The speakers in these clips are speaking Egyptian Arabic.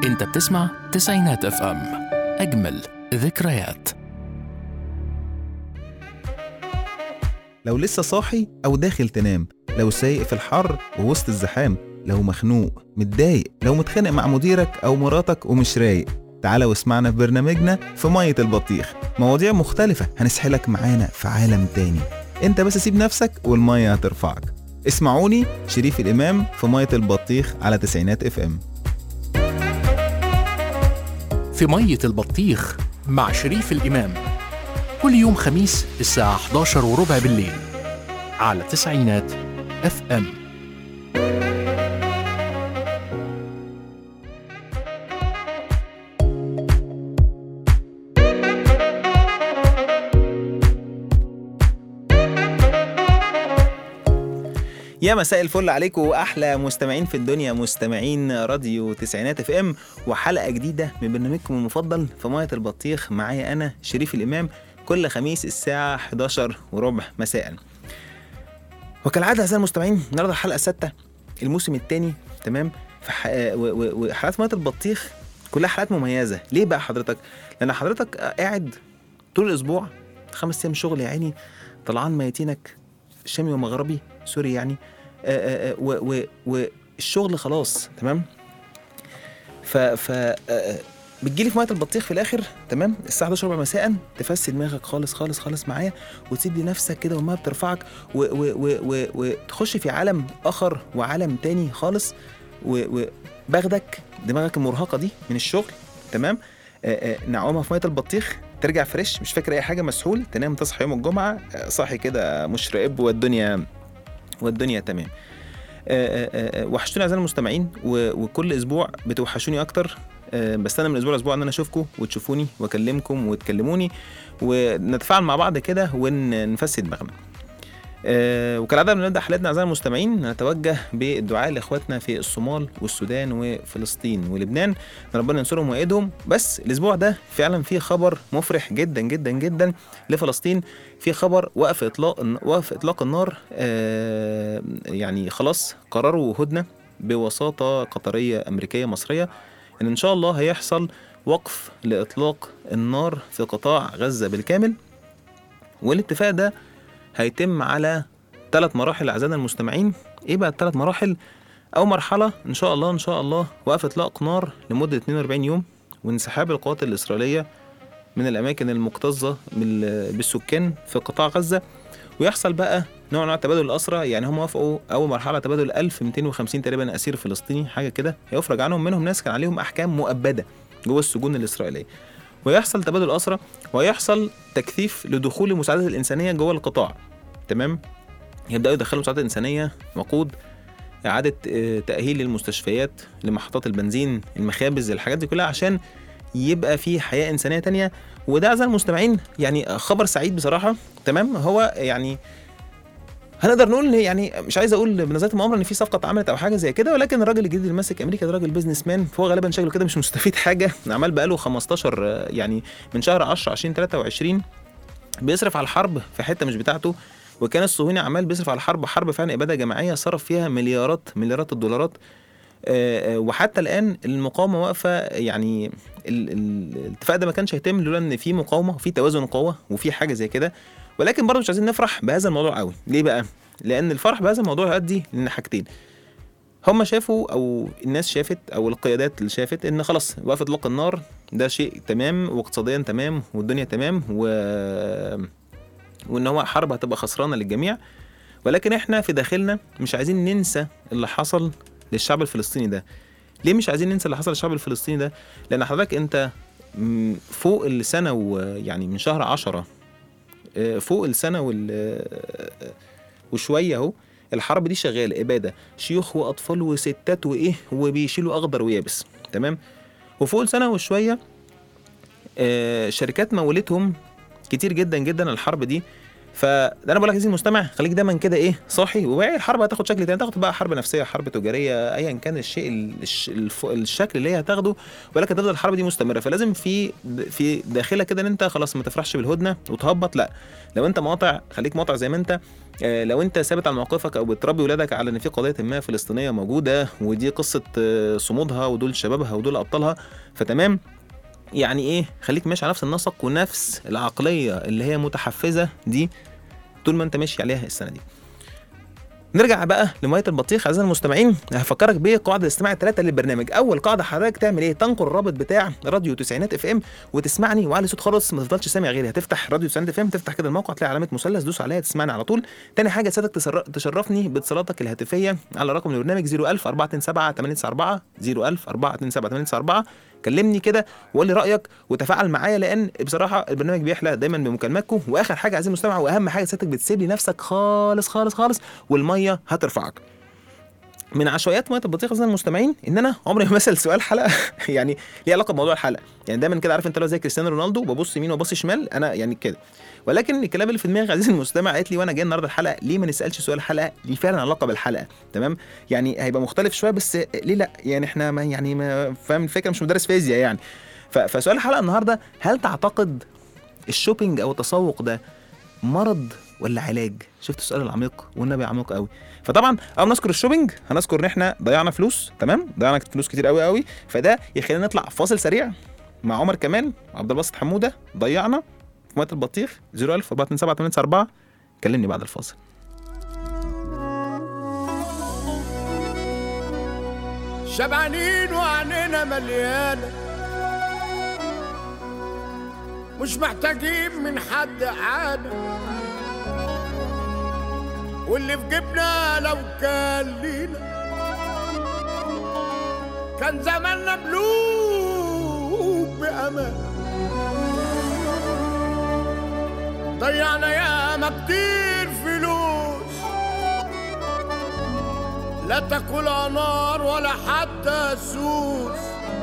انت بتسمع تسعينات اف ام اجمل ذكريات لو لسه صاحي أو داخل تنام لو سايق في الحر ووسط الزحام لو مخنوق متضايق لو متخانق مع مديرك أو مراتك ومش رايق تعالى واسمعنا في برنامجنا في مية البطيخ مواضيع مختلفة هنسحلك معانا في عالم تاني انت بس سيب نفسك والمية هترفعك اسمعوني شريف الإمام في مية البطيخ على تسعينات اف ام في مية البطيخ مع شريف الإمام كل يوم خميس الساعة 11 وربع بالليل على تسعينات اف ام يا مساء الفل عليكم واحلى مستمعين في الدنيا مستمعين راديو تسعينات اف ام وحلقه جديده من برنامجكم المفضل في ميه البطيخ معايا انا شريف الامام كل خميس الساعه 11 وربع مساء وكالعاده اعزائي المستمعين النهارده الحلقه السادسه الموسم الثاني تمام في ح... و... و... وحلقات ميه البطيخ كلها حلقات مميزه ليه بقى حضرتك لان حضرتك قاعد طول الاسبوع خمس ايام شغل يا عيني طلعان ميتينك شامي ومغربي سوري يعني آه، آه، آه، و- و- والشغل خلاص تمام ف ف آه، آه، بتجيلي في ميه البطيخ في الاخر تمام الساعه 11 ربع مساء تفسي دماغك خالص خالص خالص معايا وتسيب لنفسك كده والميه بترفعك و- و- و- و- وتخش في عالم اخر وعالم تاني خالص و- وباخدك دماغك المرهقه دي من الشغل تمام آه، آه، نعومها في ميه البطيخ ترجع فريش مش فاكر اي حاجه مسحول تنام تصحى يوم الجمعه آه، صاحي كده مشرقب والدنيا والدنيا تمام آه، آه، آه، وحشتوني اعزائي المستمعين و- وكل اسبوع بتوحشوني اكتر آه، بستنى من اسبوع لاسبوع ان انا اشوفكم وتشوفوني واكلمكم وتكلموني ونتفاعل مع بعض كده ونفسي دماغنا آه، وكالعاده بنبدا حلقتنا اعزائي المستمعين نتوجه بالدعاء لاخواتنا في الصومال والسودان وفلسطين ولبنان ان ربنا ينصرهم ويأيدهم بس الاسبوع ده فعلا في خبر مفرح جدا جدا جدا لفلسطين في خبر وقف اطلاق وقف اطلاق النار آه، يعني خلاص قرروا هدنه بوساطه قطريه امريكيه مصريه ان ان شاء الله هيحصل وقف لاطلاق النار في قطاع غزه بالكامل والاتفاق ده هيتم على ثلاث مراحل اعزائنا المستمعين ايه بقى الثلاث مراحل اول مرحله ان شاء الله ان شاء الله وقف اطلاق نار لمده 42 يوم وانسحاب القوات الاسرائيليه من الاماكن المكتظه بال- بالسكان في قطاع غزه ويحصل بقى نوع من انواع تبادل الاسرى يعني هم وافقوا اول مرحله تبادل 1250 تقريبا اسير فلسطيني حاجه كده هيفرج عنهم منهم ناس كان عليهم احكام مؤبده جوه السجون الاسرائيليه ويحصل تبادل اسرى ويحصل تكثيف لدخول المساعدات الانسانيه جوه القطاع تمام يبداوا يدخلوا مساعدات انسانيه وقود اعاده آه، تاهيل المستشفيات لمحطات البنزين المخابز الحاجات دي كلها عشان يبقى في حياه انسانيه تانية وده اعزائي المستمعين يعني خبر سعيد بصراحه تمام هو يعني هنقدر نقول إن يعني مش عايز اقول بنظريه المؤامره ان في صفقه اتعملت او حاجه زي كده ولكن الراجل الجديد اللي ماسك امريكا ده راجل بيزنس مان فهو غالبا شكله كده مش مستفيد حاجه عمال بقاله 15 آه، يعني من شهر 10 2023 بيصرف على الحرب في حته مش بتاعته وكان الصهيوني عمال بيصرف على الحرب حرب فعلا اباده جماعيه صرف فيها مليارات مليارات الدولارات آه، آه، وحتى الان المقاومه واقفه يعني ال- ال- الاتفاق ده ما كانش هيتم لولا ان في مقاومه وفي توازن قوه وفي حاجه زي كده ولكن برضه مش عايزين نفرح بهذا الموضوع قوي ليه بقى لان الفرح بهذا الموضوع يؤدي لان حاجتين هم شافوا او الناس شافت او القيادات اللي شافت ان خلاص وقف اطلاق النار ده شيء تمام واقتصاديا تمام والدنيا تمام و وان هو حرب هتبقى خسرانه للجميع ولكن احنا في داخلنا مش عايزين ننسى اللي حصل للشعب الفلسطيني ده ليه مش عايزين ننسى اللي حصل للشعب الفلسطيني ده لان حضرتك انت م، فوق السنه ويعني من شهر عشرة آه، فوق السنه وال آه، وشويه اهو الحرب دي شغاله اباده شيوخ واطفال وستات وايه وبيشيلوا اخضر ويابس تمام وفوق السنه وشويه آه، شركات مولتهم كتير جدا جدا الحرب دي فده انا بقول لك يا عزيزي المستمع خليك دايما كده ايه صاحي وواعي الحرب هتاخد شكل تاني تاخد بقى حرب نفسيه حرب تجاريه ايا كان الشيء ال- الش- الف- الشكل اللي هي هتاخده ولكن تفضل الحرب دي مستمره فلازم في في داخلك كده ان انت خلاص ما تفرحش بالهدنه وتهبط لا لو انت مقاطع خليك مقاطع زي ما انت آه، لو انت ثابت على موقفك او بتربي ولادك على ان في قضيه ما فلسطينيه موجوده ودي قصه آه، صمودها ودول شبابها ودول ابطالها فتمام يعني ايه خليك ماشي على نفس النسق ونفس العقليه اللي هي متحفزه دي طول ما انت ماشي عليها السنه دي نرجع بقى لميه البطيخ اعزائي المستمعين هفكرك بقواعد الاستماع الثلاثه للبرنامج اول قاعده حضرتك تعمل ايه تنقل الرابط بتاع راديو تسعينات اف ام وتسمعني وعلي صوت خالص ما تفضلش سامع غيري هتفتح راديو تسعينات اف ام تفتح كده الموقع تلاقي علامه مثلث دوس عليها تسمعني على طول تاني حاجه سيادتك تسر- تشرفني باتصالاتك الهاتفيه على رقم البرنامج 01000 427 894 01000 427 894 كلمني كده وقول لي رايك وتفاعل معايا لان بصراحه البرنامج بيحلى دايما بمكالماتكم واخر حاجه عايزين المستمع واهم حاجه سيادتك بتسيب لي نفسك خالص خالص خالص والميه هترفعك من عشوائيات ميه البطيخ اصلا المستمعين ان انا عمري ما بسال سؤال حلقه يعني ليه علاقه بموضوع الحلقه يعني دايما كده عارف انت لو زي كريستيانو رونالدو ببص يمين وببص شمال انا يعني كده ولكن الكلام اللي في دماغي عزيزي المستمع قالت لي وانا جاي النهارده الحلقه ليه ما نسالش سؤال حلقه ليه فعلا علاقه بالحلقه تمام يعني هيبقى مختلف شويه بس ليه لا يعني احنا ما يعني ما فاهم الفكره مش مدرس فيزياء يعني ف- فسؤال الحلقه النهارده هل تعتقد الشوبينج او التسوق ده مرض ولا علاج شفت السؤال العميق والنبي عميق قوي فطبعا اول ما نذكر الشوبينج هنذكر ان احنا ضيعنا فلوس تمام ضيعنا فلوس كتير قوي قوي فده يخلينا نطلع فاصل سريع مع عمر كمال وعبد الباسط حموده ضيعنا في ميه البطيخ 01000 427 كلمني بعد الفاصل شبعانين وعنينا مليانة مش محتاجين من حد عادة واللي في جيبنا لو كان لينا كان زماننا ملوك بأمان ضيعنا ياما كتير فلوس لا تاكلها نار ولا حتى سوس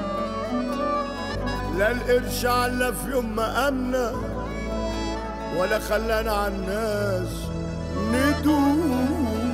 لا القرش على في يوم ما أمنا ولا خلانا على الناس ندوس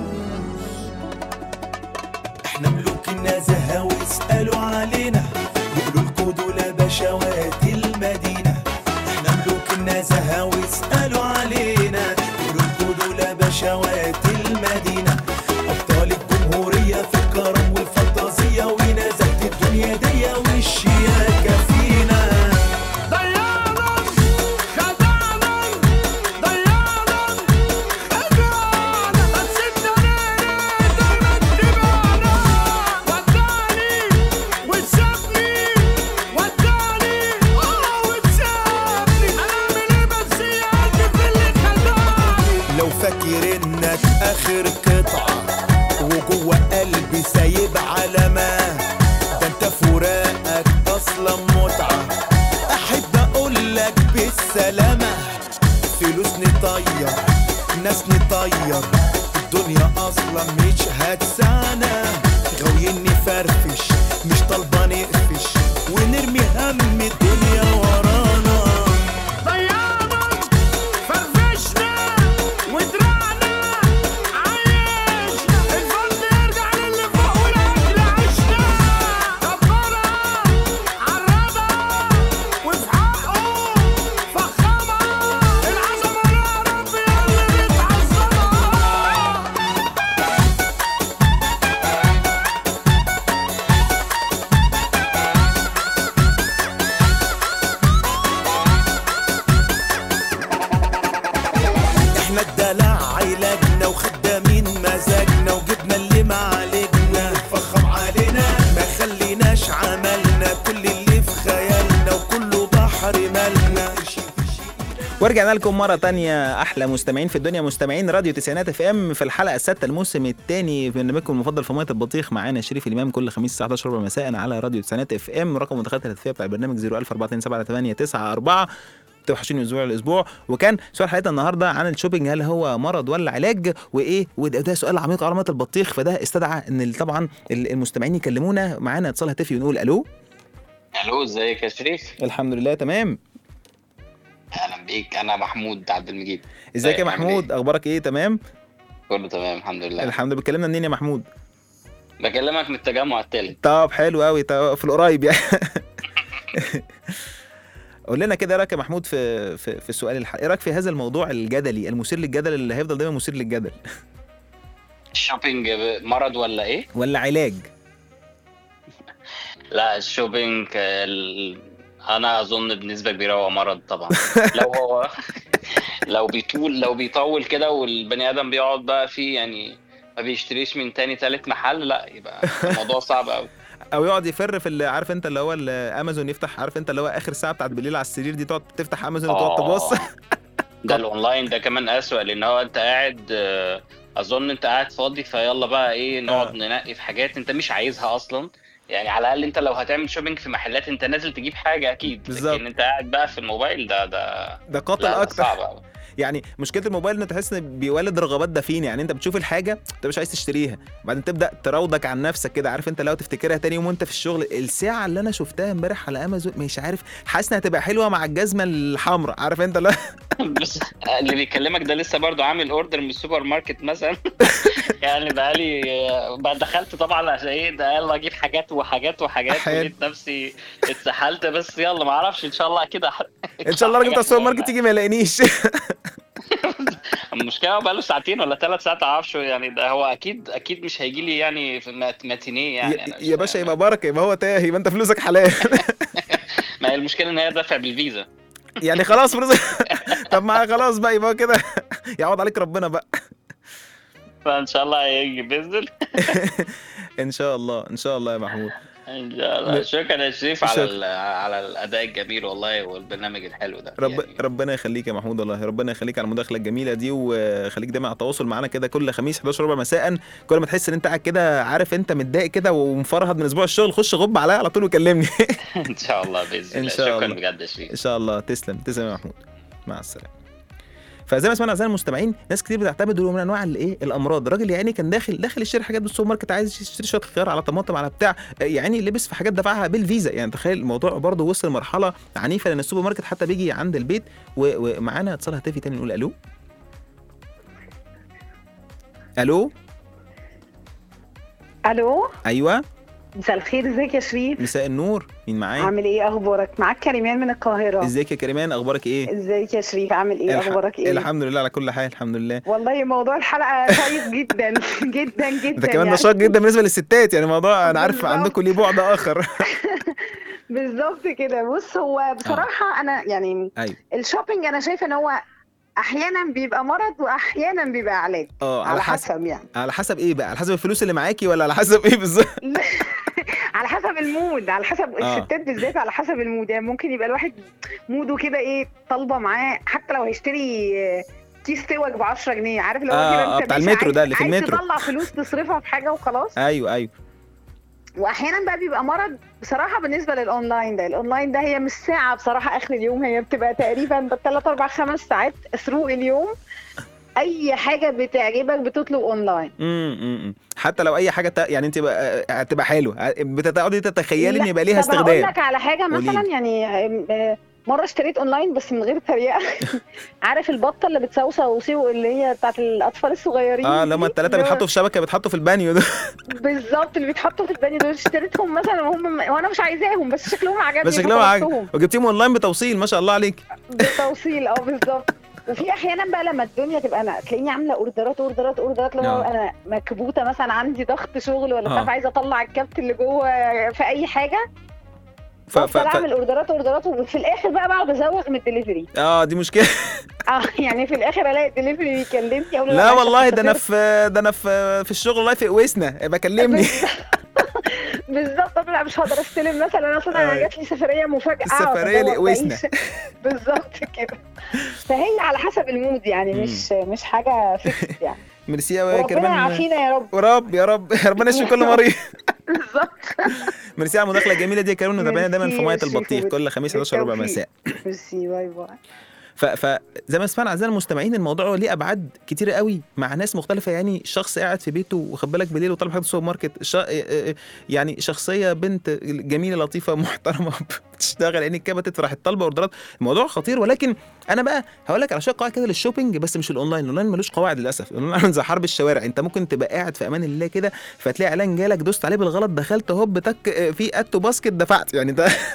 احنا ملوك النزهة واسألوا علينا يقولوا لكوا دول بشوات المدينة احنا ملوك النزهة واسألوا علينا يقولوا لكوا دول بشوات المدينة أبطال الجمهورية في الكرم والفانتازية ونزهة الدنيا دي والشياكة فينا ضيعنا خدعنا ضيعنا خدعنا بس انت ليه دايما تبعنا وداني وسابني وداني اه وسابني اعمل ايه بس يا قلبي في اللي خدعني لو فاكر انك اخر قطعة وجوه قلبي سايب علامة ده انت فراقك اصلا متعة احب اقولك بالسلامة فلوس نطير ناس نطير الدنيا اصلا مش هتسعنا غاويين نفرفش مش طالبة نقفش ونرمي هم الدنيا ورانا ضيعنا فرفشنا ودرعنا عايشنا الفن يرجع للي فوق والاكل عشنا كبرها عرضها وفي حقه فخمها العظمه يا رب يا اللي بتعظمها احنا الدلع علاجنا وخدامين مزاجنا وجبنا اللي ما علينا فخم علينا ما خليناش عملنا كل اللي في خيالنا وكله بحر مالنا ورجعنا لكم مرة تانية أحلى مستمعين في الدنيا مستمعين راديو تسعينات اف ام في الحلقة السادسة الموسم الثاني في برنامجكم المفضل في مية البطيخ معانا شريف الإمام كل خميس الساعة 11 ربع مساء على راديو تسعينات اف ام رقم مداخلات الهاتفية بتاع البرنامج 01427 توحشوني اسبوع الاسبوع وكان سؤال حلقتنا النهارده عن الشوبينج هل هو مرض ولا علاج وايه وده ده سؤال عميق على ميه البطيخ فده استدعى ان ال- طبعا ال- المستمعين يكلمونا معانا اتصال هاتفي ونقول الو الو ازيك يا شريف الحمد لله تمام اهلا بيك انا محمود عبد المجيد ازيك يا طيب، عامل محمود اخبارك ايه تمام كله تمام الحمد لله الحمد لله بتكلمنا منين يا محمود بكلمك من التجمع الثالث طب حلو قوي طب في القريب يعني قول لنا كده إيه رايك يا محمود في في, في السؤال الحلقه ايه رايك في هذا الموضوع الجدلي المثير للجدل اللي هيفضل دايما مثير للجدل الشوبينج مرض ولا ايه؟ ولا علاج لا الشوبينج ال... انا اظن بنسبه كبيره هو مرض طبعا لو هو لو بيطول لو بيطول كده والبني ادم بيقعد بقى فيه يعني ما بيشتريش من تاني تالت محل لا يبقى الموضوع صعب قوي او يقعد يفر في اللي عارف انت اللي هو الامازون يفتح عارف انت اللي هو اخر ساعه بتاعت بالليل على السرير دي تقعد تفتح امازون وتقعد تبص آه. ده الاونلاين ده كمان اسوأ لان هو انت قاعد آه، اظن انت قاعد فاضي فيلا بقى ايه نقعد آه. ننقي في حاجات انت مش عايزها اصلا يعني على الاقل انت لو هتعمل شوبينج في محلات انت نازل تجيب حاجه اكيد بالظبط. لكن انت قاعد بقى في الموبايل ده ده ده قاتل لا ده اكتر صعب قوي يعني مشكله الموبايل انه تحس ان بيولد رغبات دفينه يعني انت بتشوف الحاجه انت مش عايز تشتريها بعدين تبدا تراودك عن نفسك كده عارف انت لو تفتكرها تاني يوم وانت في الشغل الساعه اللي انا شفتها امبارح على امازون مش عارف حاسس انها هتبقى حلوه مع الجزمه الحمراء عارف انت لا بس اللي بيكلمك ده لسه برضو عامل اوردر من السوبر ماركت مثلا يعني بقالي بقى دخلت طبعا عشان ايه ده يلا اجيب حاجات وحاجات وحاجات حلو. ولقيت نفسي اتسحلت بس يلا ما اعرفش ان شاء الله كده ان شاء الله الراجل بتاع السوبر ماركت يجي ما يلاقينيش المشكله هو بقاله ساعتين ولا ثلاث ساعات اعرفش يعني ده هو اكيد اكيد مش هيجي لي يعني في مات- ماتينيه يعني أنا مش يا باشا فاهم. يبقى بركه يبقى هو تاه يبقى انت فلوسك حلال ما هي المشكله ان هي دافع بالفيزا يعني خلاص فلوسك طب ما خلاص بقى يبقى هو كده يعوض عليك ربنا بقى فان شاء الله هيجي باذن الله. ان شاء الله ان شاء الله يا محمود ان شاء الله شكرا يا شريف على شكرا. ال- على الاداء الجميل والله والبرنامج الحلو ده رب يعني ربنا يخليك يا محمود والله ربنا يخليك على المداخله الجميله دي وخليك دايما على تواصل معانا كده كل خميس 11 ربع مساء كل ما تحس ان انت قاعد كده عارف انت متضايق كده ومفرهد من اسبوع الشغل خش غب عليا على طول وكلمني ان شاء الله باذن إن الله شاء شكرا الله. بجد يا شريف ان شاء الله تسلم تسلم يا محمود مع السلامه فزي ما سمعنا اعزائي المستمعين ناس كتير بتعتمد من انواع الايه الامراض الراجل يعني كان داخل داخل يشتري حاجات بالسوبر ماركت عايز يشتري شويه خيار على طماطم على بتاع يعني لبس في حاجات دفعها بالفيزا يعني تخيل الموضوع برضه وصل لمرحله عنيفه لان السوبر ماركت حتى بيجي عند البيت و- ومعانا اتصال هاتفي تاني نقول الو الو الو ايوه مساء الخير ازيك يا شريف مساء النور مين معايا عامل ايه اخبارك معاك كريمان من القاهره ازيك يا كريمان اخبارك ايه ازيك يا شريف عامل ايه الح- اخبارك ايه الحمد لله على كل حال الحمد لله والله موضوع الحلقه كويس جدا جدا جدا ده كمان يعني. نشاط جدا بالنسبه للستات يعني موضوع انا عارف بالظبط. عندكم ليه بعد اخر بالظبط كده بص هو بصراحه انا يعني ايوه الشوبينج انا شايفه ان هو احيانا بيبقى مرض واحيانا بيبقى علاج اه على على حسب حسب يعني على حسب ايه بقى على حسب الفلوس اللي معاكي ولا على حسب ايه بالظبط على حسب المود على حسب آه. الستات بالذات على حسب المود يعني ممكن يبقى الواحد موده كده ايه طالبه معاه حتى لو هيشتري آه، كيس توج ب 10 جنيه عارف اللي هو آه، كده آه، انت بتاع ماشي المترو عايز- ده اللي في عايز المترو. تطلع فلوس تصرفها في حاجه وخلاص ايوه ايوه واحيانا بقى بيبقى مرض بصراحه بالنسبه للاونلاين ده الاونلاين ده هي مش ساعه بصراحه اخر اليوم هي بتبقى تقريبا 3 4 5 ساعات ثرو اليوم اي حاجه بتعجبك بتطلب اونلاين امم أمم. حتى لو اي حاجه تا... يعني انت بقى هتبقى حلوه بتقعدي تتخيلي ان لا، يبقى ليها طب اقول استخدام لك على حاجه مثلا قوليلي. يعني آه، مره اشتريت اونلاين بس من غير تريقه عارف البطه اللي بتصوصو اللي هي بتاعت الاطفال الصغيرين اه دي؟ لما الثلاثه اللي هو بيتحطوا في شبكه بيتحطوا في البانيو ده بالظبط اللي بيتحطوا في البانيو دول اشتريتهم مثلا وهم وانا مش عايزاهم بس شكلهم عجبني بس شكلهم عاجب فطلبتهم وجبتيهم اونلاين بتوصيل ما شاء الله عليك بالتوصيل اه بالظبط وفي احيانا بقى لما الدنيا تبقى انا تلاقيني عامله اوردرات اوردرات اوردرات لما آه. أبقى انا مكبوته مثلا عندي ضغط شغل ولا مش آه. عارفه عايزه اطلع الكبت اللي جوه في اي حاجه ف... ف... بفضل ف... اعمل اوردرات اوردرات وفي الاخر بقى بقعد ازوغ من الدليفري اه دي مشكله اه يعني في الاخر الاقي الدليفري بيكلمني اقول له لا معلش والله أصل ده انا سافرت. في ده انا في في الشغل والله في قويسنا بكلمني بالظبط أقول لا مش هقدر استلم مثلا اصل انا أيوة. جات لي سفريه مفاجاه السفرية أقعد لقويسنا. أعيش. بالظبط كده فهي على حسب المود يعني مش مش حاجه فيكس يعني ميرسي قوي يا وربنا كريمان يعافينا يا رب ورب يا رب ربنا يشفي كل مريض بالظبط ميرسي على المداخله الجميله دي يا كريم متابعينا دايما في ميرسي ميه يا شريف البطيخ وبت- كل خميس 11 ربع بالتوفيق. مساء ميرسي باي باي ف... فزي ما سمعنا اعزائي المستمعين الموضوع ليه ابعاد كتيره قوي مع ناس مختلفه يعني شخص قاعد في بيته واخد بالك بالليل وطالب حاجه في السوبر ماركت ش... يعني شخصيه بنت جميله لطيفه محترمه بتشتغل عيني كبتت راحت طالبه اوردرات الموضوع خطير ولكن انا بقى هقول لك على شويه قواعد كده للشوبينج بس مش الاونلاين الاونلاين ملوش قواعد للاسف الاونلاين عامل زي حرب الشوارع انت ممكن تبقى قاعد في امان الله كده فتلاقي اعلان جالك دوست عليه بالغلط دخلت هوب تك في اتو باسكت دفعت يعني ده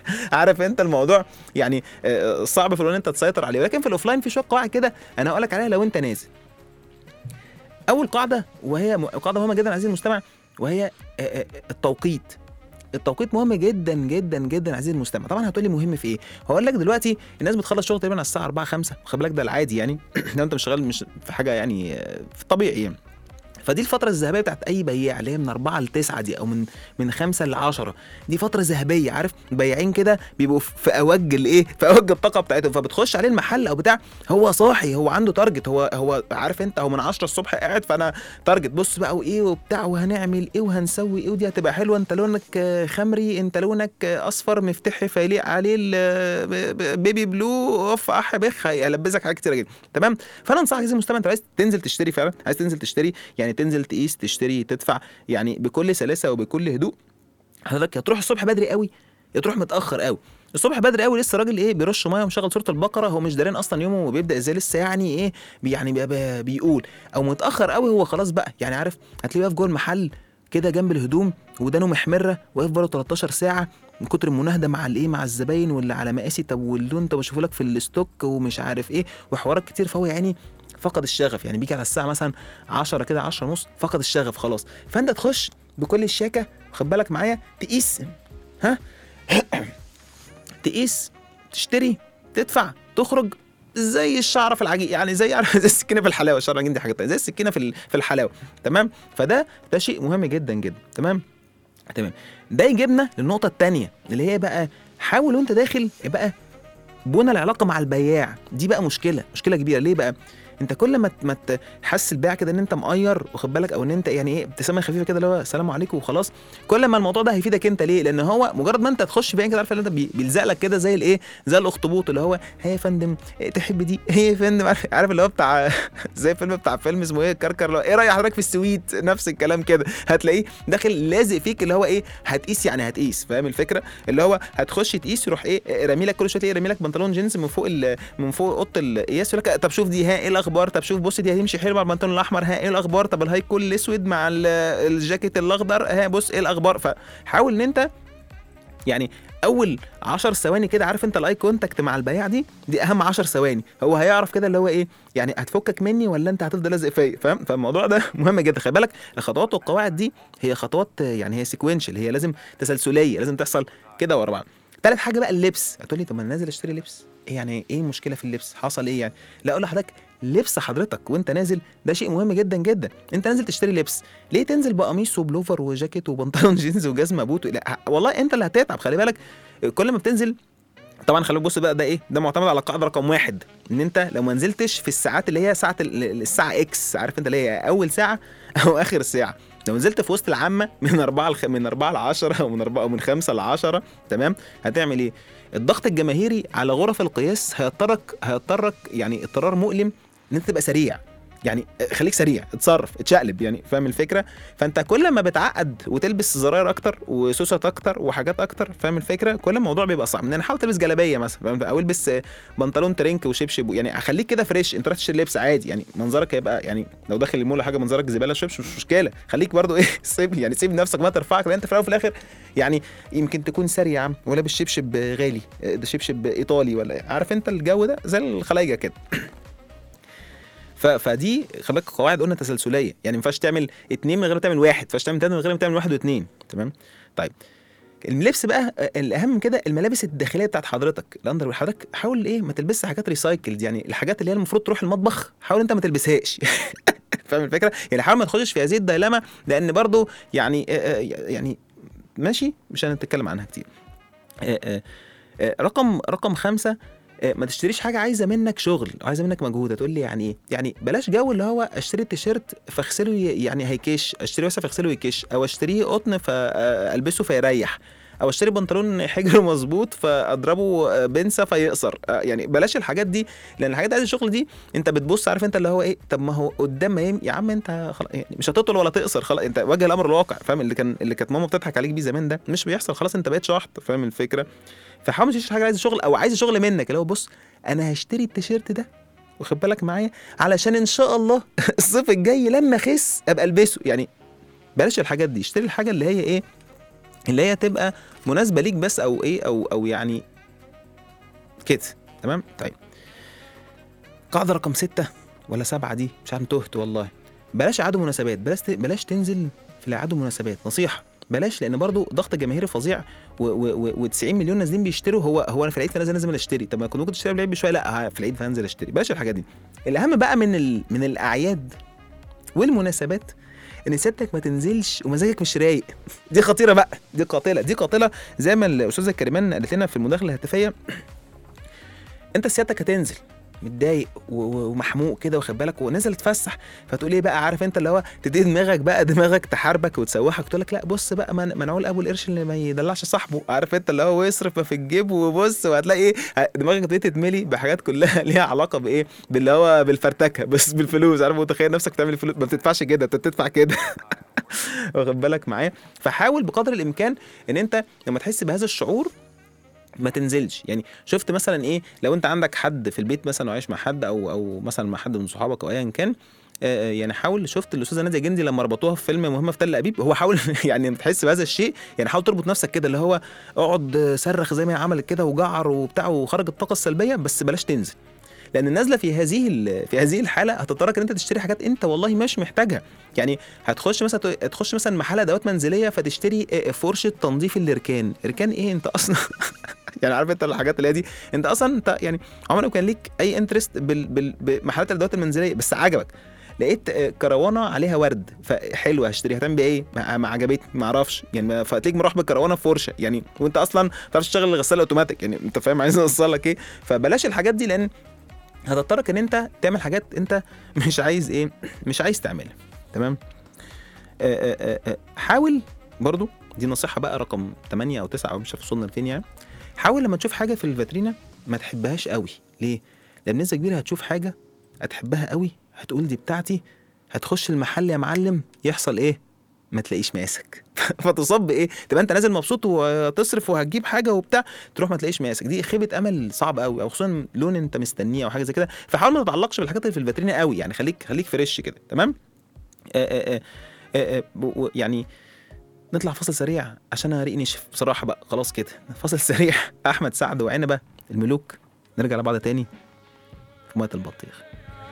عارف انت الموضوع يعني آه، صعب في ان انت تسيطر عليه ولكن في الاوفلاين في شويه قواعد كده انا هقول لك عليها لو انت نازل اول قاعده وهي م- قاعده مهمه جدا عزيزي المستمع وهي آه، آه، التوقيت التوقيت مهم جدا جدا جدا عزيزي المستمع طبعا هتقولي مهم في ايه هقول لك دلوقتي الناس بتخلص شغل تقريبا على الساعه 4 5 خلي بالك ده العادي يعني لو انت مش شغال مش في حاجه يعني آه، في الطبيعي يعني فدي الفترة الذهبية بتاعت أي بياع اللي هي من 4 ل 9 دي أو من من 5 ل 10 دي فترة ذهبية عارف بياعين كده بيبقوا في أوج الإيه في أوج الطاقة بتاعتهم فبتخش عليه المحل أو بتاع هو صاحي هو عنده تارجت هو هو عارف أنت هو من 10 الصبح قاعد فأنا تارجت بص بقى وإيه وبتاع وهنعمل إيه وهنسوي إيه ودي هتبقى حلوة أنت لونك آه، خمري أنت لونك آه، أصفر مفتحي فيليق عليه ال- ب- ب- بيبي بلو اوف اح بخ هيلبسك حاجات كتيرة جدا تمام فانا انصحك عزيزي المستمع انت عايز تنزل تشتري فعلا عايز تنزل تشتري يعني تنزل تقيس تشتري تدفع يعني بكل سلاسه وبكل هدوء حضرتك يا تروح الصبح بدري قوي يا تروح متاخر قوي الصبح بدري قوي لسه الراجل ايه بيرش ميه ومشغل سوره البقره هو مش دارين اصلا يومه وبيبدا ازاي لسه يعني ايه بي- يعني بي بي بيقول او متاخر قوي هو خلاص بقى يعني عارف هتلاقيه واقف جوه المحل كده جنب الهدوم ودانه محمره واقف بره 13 ساعه من كتر المناهده مع الايه مع الزباين واللي على مقاسي طب واللون طب اشوفه لك في الستوك ومش عارف ايه وحوارات كتير فهو يعني فقد الشغف يعني بيجي على الساعه مثلا 10 كده 10 ونص فقد الشغف خلاص فانت تخش بكل الشياكه خد بالك معايا تقيس ها تقيس تشتري تدفع تخرج زي الشعره في العجين يعني زي عارف زي السكينه في الحلاوه الشعره العجين دي حاجه تانية زي السكينه في ال- في الحلاوه تمام فده ده شيء مهم جدا جدا تمام تمام ده يجيبنا للنقطه الثانيه اللي هي بقى حاول وانت داخل بقى بنى العلاقه مع البياع دي بقى مشكله مشكله كبيره ليه بقى انت كل ما ت- ما تحس البيع كده ان انت مقير واخد بالك او ان انت يعني ايه ابتسامه خفيفه كده اللي هو السلام عليكم وخلاص كل ما الموضوع ده هيفيدك انت ليه لان هو مجرد ما انت تخش بيع كده عارف اللي انت بي- بيلزق لك كده زي الايه زي الاخطبوط اللي هو هي يا فندم إيه تحب دي هي يا فندم عارف, عارف اللي هو بتاع زي فيلم بتاع فيلم اسمه ايه كركر اللي هو ايه رايك حضرتك في السويت نفس الكلام كده هتلاقيه داخل لازق فيك اللي هو ايه هتقيس يعني هتقيس فاهم الفكره اللي هو هتخش تقيس يروح ايه رامي لك كل شويه تلاقيه رامي لك بنطلون جينز من فوق ال- من فوق اوضه القياس يقول لك طب شوف دي ها ايه الاخبار طب شوف بص دي هتمشي حلو مع البنطلون الاحمر ها ايه الاخبار طب الهاي كول الاسود مع ال- الجاكيت الاخضر ها بص ايه الاخبار فحاول ان انت يعني اول 10 ثواني كده عارف انت الاي كونتاكت مع البياع دي دي اهم 10 ثواني هو هيعرف كده اللي هو ايه يعني هتفكك مني ولا انت هتفضل لازق فيا فاهم فالموضوع ده مهم جدا خلي بالك الخطوات والقواعد دي هي خطوات يعني هي سيكوينشال هي لازم تسلسليه لازم تحصل كده ورا بعض تالت حاجه بقى اللبس هتقول لي طب ما انا نازل اشتري لبس إيه يعني ايه المشكله في اللبس حصل ايه يعني لا اقول لحضرتك لبس حضرتك وانت نازل ده شيء مهم جدا جدا انت نازل تشتري لبس ليه تنزل بقميص وبلوفر وجاكيت وبنطلون جينز وجزمه بوت لا والله انت اللي هتتعب خلي بالك كل ما بتنزل طبعا خليك بص بقى ده ايه ده معتمد على القاعده رقم واحد ان انت لو ما نزلتش في الساعات اللي هي ساعه ال- الساعه اكس عارف انت اللي هي اول ساعه او اخر ساعه لو نزلت في وسط العامه من 4 لخ... من 4 ل 10 او من 4 او من 5 ل 10 تمام هتعمل ايه الضغط الجماهيري على غرف القياس هيضطرك هيضطرك يعني اضطرار مؤلم ان انت تبقى سريع يعني خليك سريع اتصرف اتشقلب يعني فاهم الفكره فانت كل ما بتعقد وتلبس زراير اكتر وسوست اكتر وحاجات اكتر فاهم الفكره كل الموضوع بيبقى صعب يعني حاول تلبس جلابيه مثلا فاهم؟ او البس بنطلون ترنك وشبشب يعني خليك كده فريش انت رايح تشتري لبس عادي يعني منظرك هيبقى يعني لو داخل المول ولا حاجه منظرك زباله شبشب مش مشكله خليك برضو ايه سيب يعني سيب نفسك ما ترفعك لان انت في الاول وفي الاخر يعني يمكن تكون سريع يا عم ولابس شبشب غالي ده شبشب ايطالي ولا عارف انت الجو ده زي الخلايجه كده ف... فدي خلي بالك قواعد قلنا تسلسليه يعني ما ينفعش تعمل اتنين من غير ما تعمل واحد ما ينفعش تعمل تلاته من غير ما تعمل واحد واثنين تمام طيب اللبس بقى آه، الاهم من كده الملابس الداخليه بتاعت حضرتك الاندر حضرتك حاول ايه ما تلبسش حاجات ريسايكلد يعني الحاجات اللي هي المفروض تروح المطبخ حاول انت ما تلبسهاش فاهم الفكره يعني حاول ما تخشش في هذه الديلما لان برضو يعني آه، آه، يعني ماشي مش هنتكلم عنها كتير آه، آه، آه، رقم رقم خمسة آه، ما تشتريش حاجه عايزه منك شغل عايزه منك مجهود هتقول لي يعني ايه يعني بلاش جو اللي هو اشتري التيشيرت فاغسله ي- يعني هيكش اشتري بس فاغسله يكش او اشتريه قطن فالبسه فيريح او اشتري بنطلون حجر مظبوط فاضربه آه، بنسة فيقصر آه، يعني بلاش الحاجات دي لان الحاجات دي عايز الشغل دي انت بتبص عارف انت اللي هو ايه طب ما هو قدام ما يم... يا عم انت خلاص يعني مش هتطول ولا تقصر خلاص انت واجه الامر الواقع فاهم اللي كان اللي كانت ماما بتضحك عليك بيه زمان ده مش بيحصل خلاص انت بقيت شحط فاهم الفكره فحاول ما تشتريش حاجه عايز شغل او عايز شغل منك اللي هو بص انا هشتري التيشيرت ده واخد بالك معايا علشان ان شاء الله الصيف الجاي لما اخس ابقى البسه يعني بلاش الحاجات دي اشتري الحاجه اللي هي ايه اللي هي تبقى مناسبه ليك بس او ايه او او يعني كده تمام طيب قاعده رقم ستة ولا سبعة دي مش عارف تهت والله بلاش اعاده مناسبات بلاش بلاش تنزل في الاعاده مناسبات نصيحه بلاش لان برضو ضغط جماهيري فظيع و90 مليون نازلين بيشتروا هو هو انا في العيد فانا لازم اشتري طب ما كنت ممكن تشتري قبل العيد بشويه لا في العيد فانزل اشتري بلاش الحاجات دي الاهم بقى من ال... من الاعياد والمناسبات ان سيادتك ما تنزلش ومزاجك مش رايق دي خطيره بقى دي قاتله دي قاتله زي ما الاستاذه كريمان قالت لنا في المداخله الهاتفيه انت سيادتك هتنزل متضايق و- و- ومحموق كده واخد بالك ونازل تفسح فتقول ايه بقى عارف انت اللي هو تبتدي دماغك بقى دماغك تحاربك وتسوحك تقول لك لا بص بقى من- منعول ابو القرش اللي ما يدلعش صاحبه عارف انت اللي هو يصرف في الجيب وبص وهتلاقي ايه دماغك تبتدي تتملي بحاجات كلها ليها علاقه بايه باللي هو بالفرتكه بس بالفلوس عارف متخيل نفسك بتعمل فلوس ما بتدفعش كده انت بتدفع كده واخد بالك معايا فحاول بقدر الامكان ان انت لما تحس بهذا الشعور ما تنزلش يعني شفت مثلا ايه لو انت عندك حد في البيت مثلا وعايش مع حد او او مثلا مع حد من صحابك او ايا كان آه، آه، يعني حاول شفت الاستاذه ناديه جندي لما ربطوها في فيلم مهمه في تل ابيب هو حاول يعني لما تحس بهذا الشيء يعني حاول تربط نفسك كده اللي هو اقعد آه، صرخ زي ما هي عملت كده وجعر وبتاع وخرج الطاقه السلبيه بس بلاش تنزل لان النازله في هذه ال- في هذه الحاله هتضطرك ان انت تشتري حاجات انت والله مش محتاجها يعني هتخش مثلا تخش مثلا محل ادوات منزليه فتشتري آه، فرشه تنظيف الاركان اركان ايه انت اصلا يعني عارف انت الحاجات اللي هي دي انت اصلا انت يعني عمرك ما كان ليك اي انترست بال... بال... بمحلات الادوات المنزليه بس عجبك لقيت آه، كروانه عليها ورد فحلوه هشتريها هتعمل بيها ايه؟ ما ما عجبتني ما اعرفش يعني ما- فتلاقيك مروح بالكروانه في فرشه يعني وانت اصلا ما بتعرفش تشتغل الغساله اوتوماتيك يعني انت فاهم عايز اوصل لك ايه؟ فبلاش الحاجات دي لان هتضطرك ان انت تعمل حاجات انت مش عايز ايه؟ مش عايز تعملها تمام؟ آه، آه، آه، آه، حاول برضو دي نصيحه بقى رقم 8 او 9 او مش عارف وصلنا لفين يعني حاول لما تشوف حاجه في الفاترينا ما تحبهاش قوي ليه لان بنسبه كبيره هتشوف حاجه هتحبها قوي هتقول دي بتاعتي هتخش المحل يا معلم يحصل ايه ما تلاقيش ماسك فتصب ايه تبقى انت نازل مبسوط وتصرف وهتجيب حاجه وبتاع تروح ما تلاقيش ماسك دي خيبه امل صعب قوي او خصوصا لون انت مستنيه او حاجه زي كده فحاول ما تتعلقش بالحاجات اللي في الفاترينا قوي يعني خليك خليك فريش كده تمام آآ آآ آآ ب- و- يعني نطلع فاصل سريع عشان انا ريقي نشف بصراحه بقى خلاص كده فاصل سريع احمد سعد وعنبه الملوك نرجع لبعض تاني في ميه البطيخ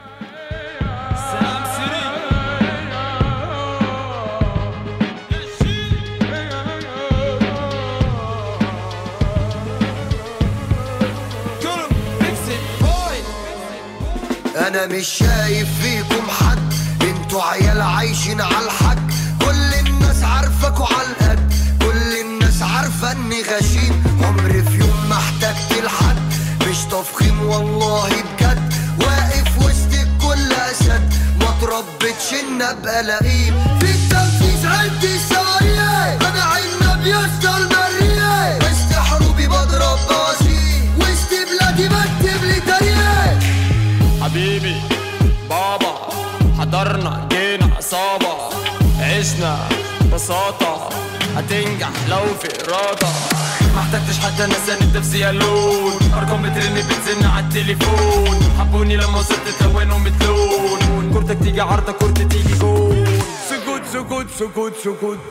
انا مش شايف فيكم حد انتوا عيال عايشين على الحد كل الناس عارفاكوا على القد كل الناس عارفه اني غشيم عمري في يوم ما احتجت لحد مش تفخيم والله بجد واقف وسط الكل اسد ما تربتش ان ابقى لئيم في التنفيذ عندي سارية انا عنب يسطا المرية وسط حروبي بضرب بوازيك وسط بلادي بكتب لي تاريخ حبيبي بابا حضرنا جينا عصابة عشنا بساطة هتنجح لو في إرادة ما احتجتش حتى ناس انا نفسي الون ارقام بترن بتزن على التليفون حبوني لما وصلت تلونوا متلون كورتك تيجي عارضة كورتي تيجي جون سكوت سكوت سكوت سكوت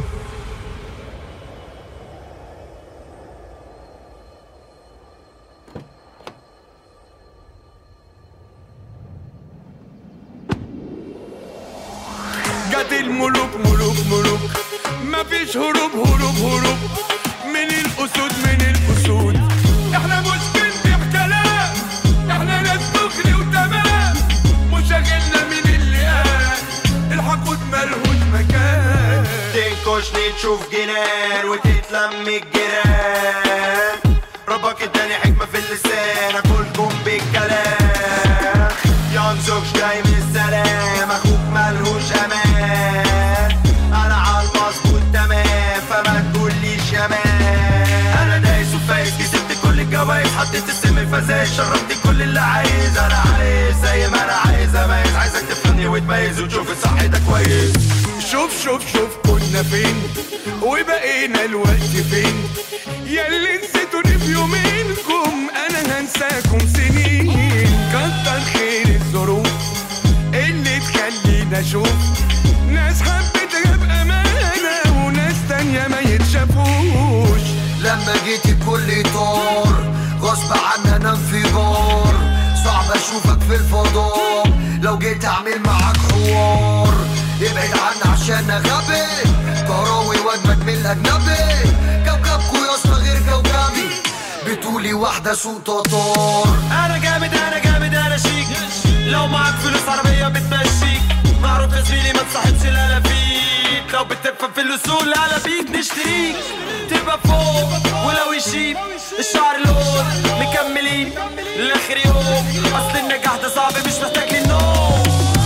جت الملوك ملوك ملوك مفيش هروب هروب هروب من الاسود من الاسود احنا مش بنبيع كلام احنا ناس دغري وتمام مشاغلنا من اللي قال الحقود ملهوش مكان تنكشني تشوف جنان وتتلم الجيران ربك اداني حكمة في اللسان اكلكم بالكلام ينزغش جاي من السلام اخوك ملهوش امان انا عالمظبوط تمام فما تقوليش يا مان انا دايس وفايز كسبت كل الجوايز حطيت السم الفزايز شربت كل اللي عايز انا عايز زي ما انا عايز اميز عايزك تفهمني وتميز وتشوف الصح ده كويس شوف شوف شوف كنا فين وبقينا الوقت فين ياللي نسيتوني في يومينكم انا هنساكم سنين كتر خير الظروف اللي تخلينا اشوف ناس حبيتها بامانه وناس تانية ما يتشافوش انا غبي كهراوي واجمد من الاجنبي كوكبكو يا اسطى غير كوكبي بتقولي واحده سوق تطار انا جامد انا جامد انا شيك لو معاك فلوس عربية بتمشيك معروف يا زميلي ما تصاحبش لا فيك لو بتفهم في الاصول لا بيك نشتريك تبقى فوق ولو يشيب الشعر لون مكملين لاخر يوم اصل النجاح ده صعب مش محتاج للنوم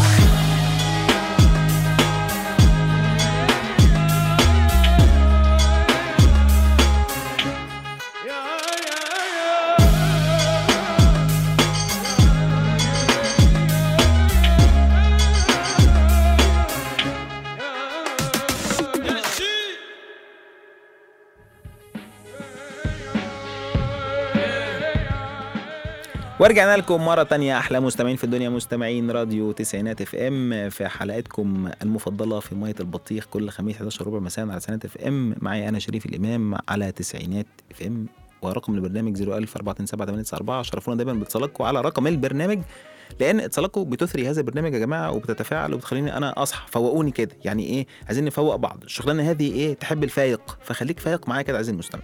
ورجعنا لكم مرة تانية أحلى مستمعين في الدنيا مستمعين راديو تسعينات اف ام في حلقتكم المفضلة في مية البطيخ كل خميس 11 ربع مساء على تسعينات اف ام معي أنا شريف الإمام على تسعينات اف ام ورقم البرنامج 01000 427 شرفونا دايما باتصالاتكم على رقم البرنامج لان اتصالاتكم بتثري هذا البرنامج يا جماعه وبتتفاعل وبتخليني انا اصحى فوقوني كده يعني ايه عايزين نفوق بعض الشغلانه هذه ايه تحب الفايق فخليك فايق معايا كده عايزين المستمع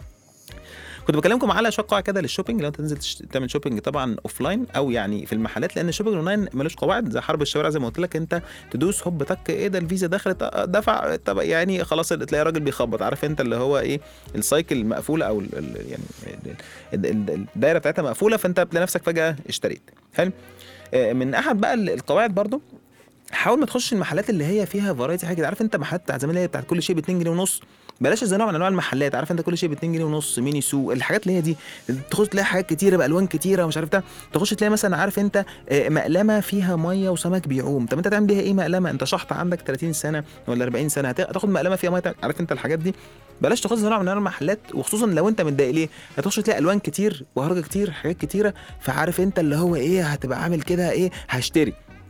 كنت بكلمكم على شويه قواعد كده للشوبينج لو انت تنزل تش- تعمل شوبينج طبعا اوف لاين او يعني في المحلات لان الشوبينج اونلاين ملوش قواعد زي حرب الشوارع زي ما قلت لك انت تدوس هوب تك ايه ده الفيزا دخلت آه، دفع طب يعني خلاص تلاقي راجل بيخبط عارف انت اللي هو ايه السايكل مقفوله او ال ال يعني ال- ال- ال- الدايره بتاعتها مقفوله فانت بتلاقي نفسك فجاه اشتريت حلو آه، من احد بقى ال- القواعد برضو حاول ما تخش المحلات اللي هي فيها فرايتي حاجه كده. عارف انت محلات بتاعت زمان اللي هي بتاعت كل شيء ب 2 جنيه ونص بلاش زي نوع من انواع المحلات عارف انت كل شيء ب 2 جنيه ونص ميني سو الحاجات اللي هي دي تخش تلاقي حاجات كتيره بالوان كتيره ومش عارف ده تخش تلاقي مثلا عارف انت آه، مقلمه فيها ميه وسمك بيعوم طب انت تعمل بيها ايه مقلمه انت شحط عندك 30 سنه ولا 40 سنه هت- هتاخد مقلمه فيها ميه تعمل- عارف انت الحاجات دي بلاش تخش زي نوع من انواع المحلات وخصوصا لو انت متضايق ليه هتخش تلاقي الوان كتير وهرجه كتير حاجات كتيره فعارف انت اللي هو ايه هتبقى عامل كده ايه هشتري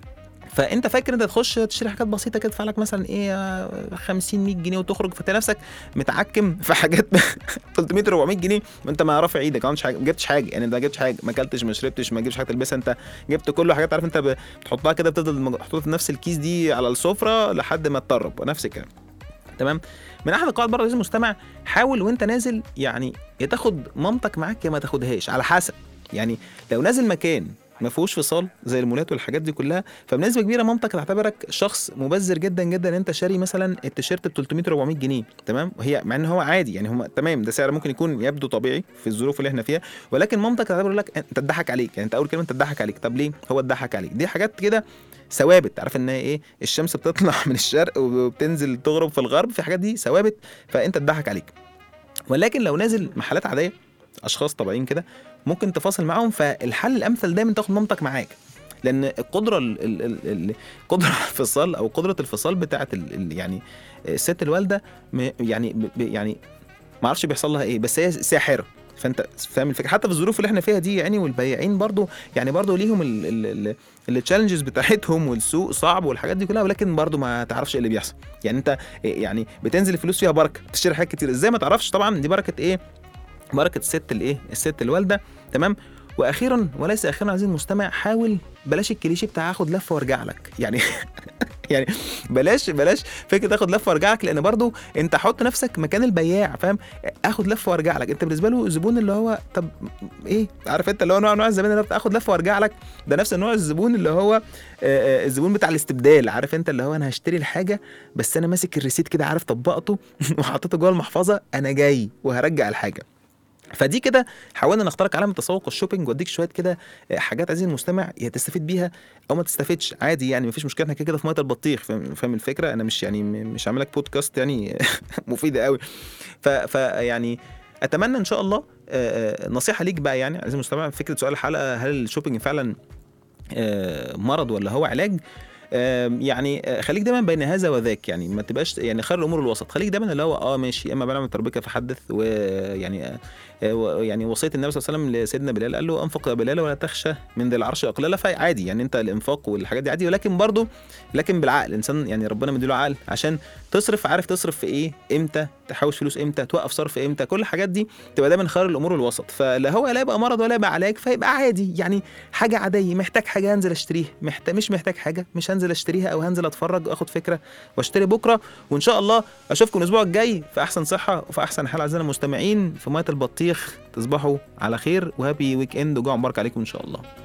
فانت فاكر انت تخش تشتري حاجات بسيطه كده تدفع لك مثلا ايه آه، 50 100 جنيه وتخرج فتلاقي نفسك متعكم في حاجات 300 400 جنيه وانت ما رافع ايدك ما عملتش حاجه ما جبتش حاجه يعني انت ما جبتش حاجه ما اكلتش ما شربتش ما جبتش حاجه تلبسها انت جبت كله حاجات عارف انت ب- بتحطها كده بتفضل محطوطه في نفس الكيس دي على السفره لحد ما تطرب نفس الكلام تمام من احد القواعد برضه لازم مستمع حاول وانت نازل يعني يا تاخد مامتك معاك يا ما تاخدهاش على حسب يعني لو نازل مكان ما فيهوش فصال زي المولات والحاجات دي كلها فبنسبه كبيره مامتك تعتبرك شخص مبذر جدا جدا انت شاري مثلا التيشيرت ب 300 400 جنيه تمام وهي مع ان هو عادي يعني هم تمام ده سعر ممكن يكون يبدو طبيعي في الظروف اللي احنا فيها ولكن مامتك تعتبر لك انت اتضحك عليك يعني انت اول كلمه انت اتضحك عليك طب ليه هو اتضحك عليك دي حاجات كده ثوابت عارف ان هي ايه الشمس بتطلع من الشرق وبتنزل تغرب في الغرب في حاجات دي ثوابت فانت اتضحك عليك ولكن لو نازل محلات عاديه اشخاص طبيعيين كده ممكن تفاصل معاهم فالحل الامثل دايما تاخد مامتك معاك لان القدره ال- ال- ال- ال- قدره الفصال او قدره الفصال بتاعت ال- ال- يعني الست الوالده م- يعني ب- ب- يعني ما اعرفش بيحصل لها ايه بس هي ساحره فانت فاهم الفكره حتى في الظروف اللي احنا فيها دي يعني والبياعين برضو يعني برضو ليهم التشالنجز بتاعتهم والسوق صعب والحاجات دي كلها ولكن برضو ما تعرفش ايه اللي بيحصل يعني انت يعني بتنزل الفلوس فيها بركه تشتري حاجات كتير ازاي ما تعرفش طبعا دي بركه ايه بركه الست الايه الست الوالده تمام واخيرا وليس اخيرا عزيزي المستمع حاول بلاش الكليشيه بتاع اخد لفه وارجع لك يعني يعني بلاش بلاش فكره اخد لفه وارجع لك لان برضو انت حط نفسك مكان البياع فاهم اخد لفه وارجع لك انت بالنسبه له الزبون اللي هو طب ايه عارف انت اللي هو نوع نوع الزبون اللي هو بتاع اخد لفه وارجع لك ده نفس النوع الزبون اللي هو آه، آه، الزبون بتاع الاستبدال عارف انت اللي هو انا هشتري الحاجه بس انا ماسك الريسيت كده عارف طبقته وحطيته جوه المحفظه انا جاي وهرجع الحاجه فدي كده حاولنا نخترق عالم التسوق والشوبينج واديك شويه كده آه، حاجات عايزين المستمع يا تستفيد بيها او ما تستفدش عادي يعني مفيش مشكله احنا كده كده في ميه البطيخ فاهم فاهم الفكره انا مش يعني م- مش عامل لك بودكاست يعني مفيده قوي ف ف يعني اتمنى ان شاء الله آه، آه، نصيحه ليك بقى يعني عايزين المستمع فكره سؤال الحلقه هل الشوبينج فعلا آه، مرض ولا هو علاج آم، يعني آه، خليك دايما بين هذا وذاك يعني ما تبقاش يعني خير الامور الوسط خليك دايما اللي هو اه ماشي اما بنعمل تربك فحدث ويعني آه، آه، و- يعني وصيه النبي صلى الله عليه وسلم لسيدنا بلال قال له انفق يا بلال ولا تخشى من ذي العرش اقلالا فعادي يعني انت الانفاق والحاجات دي عادي ولكن برضه لكن بالعقل الانسان يعني ربنا مديله عقل عشان تصرف عارف تصرف في ايه امتى تحوش فلوس امتى توقف صرف امتى كل الحاجات دي تبقى دايما خير الامور الوسط فلا هو لا يبقى مرض ولا يبقى علاج فيبقى عادي يعني حاجه عاديه محتاج حاجه انزل اشتريها محتاج مش محتاج حاجه مش هنزل هنزل اشتريها او هنزل اتفرج واخد فكره واشتري بكره وان شاء الله اشوفكم الاسبوع الجاي في احسن صحه وفي احسن حال اعزائنا المستمعين في ميه البطيخ تصبحوا على خير وهابي ويك اند وجوع مبارك عليكم ان شاء الله